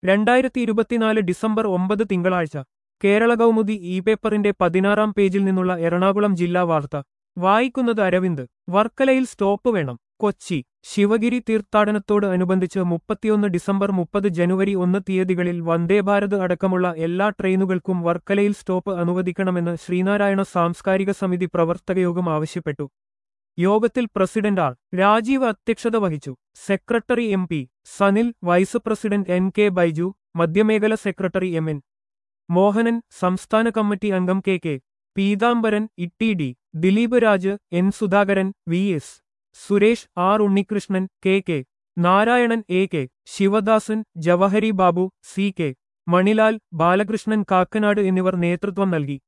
രണ്ടായിരത്തി ഇരുപത്തിനാല് ഡിസംബർ ഒമ്പത് തിങ്കളാഴ്ച കേരള കൗമുദി ഇ പേപ്പറിന്റെ പതിനാറാം പേജിൽ നിന്നുള്ള എറണാകുളം ജില്ലാ വാർത്ത വായിക്കുന്നത് അരവിന്ദ് വർക്കലയിൽ സ്റ്റോപ്പ് വേണം കൊച്ചി ശിവഗിരി തീർത്ഥാടനത്തോട് അനുബന്ധിച്ച് മുപ്പത്തിയൊന്ന് ഡിസംബർ മുപ്പത് ജനുവരി ഒന്ന് തീയതികളിൽ വന്ദേഭാരത് അടക്കമുള്ള എല്ലാ ട്രെയിനുകൾക്കും വർക്കലയിൽ സ്റ്റോപ്പ് അനുവദിക്കണമെന്ന് ശ്രീനാരായണ സാംസ്കാരിക സമിതി പ്രവർത്തകയോഗം ആവശ്യപ്പെട്ടു യോഗത്തിൽ പ്രസിഡന്റ് ആർ രാജീവ് അധ്യക്ഷത വഹിച്ചു secretary M P Sanil vice president N K Baiju മധ്യമേഖല സെക്രട്ടറി എം എൻ മോഹനൻ സംസ്ഥാന കമ്മിറ്റി അംഗം K K Peethambaran Itty D Dileep Raj N Sudhakaran V S Suresh R Unnikrishnan K K Narayanan A K Sivadasan Javahari Babu C K Manilal Balakrishnan Kakkanad എന്നിവർ നേതൃത്വം നൽകി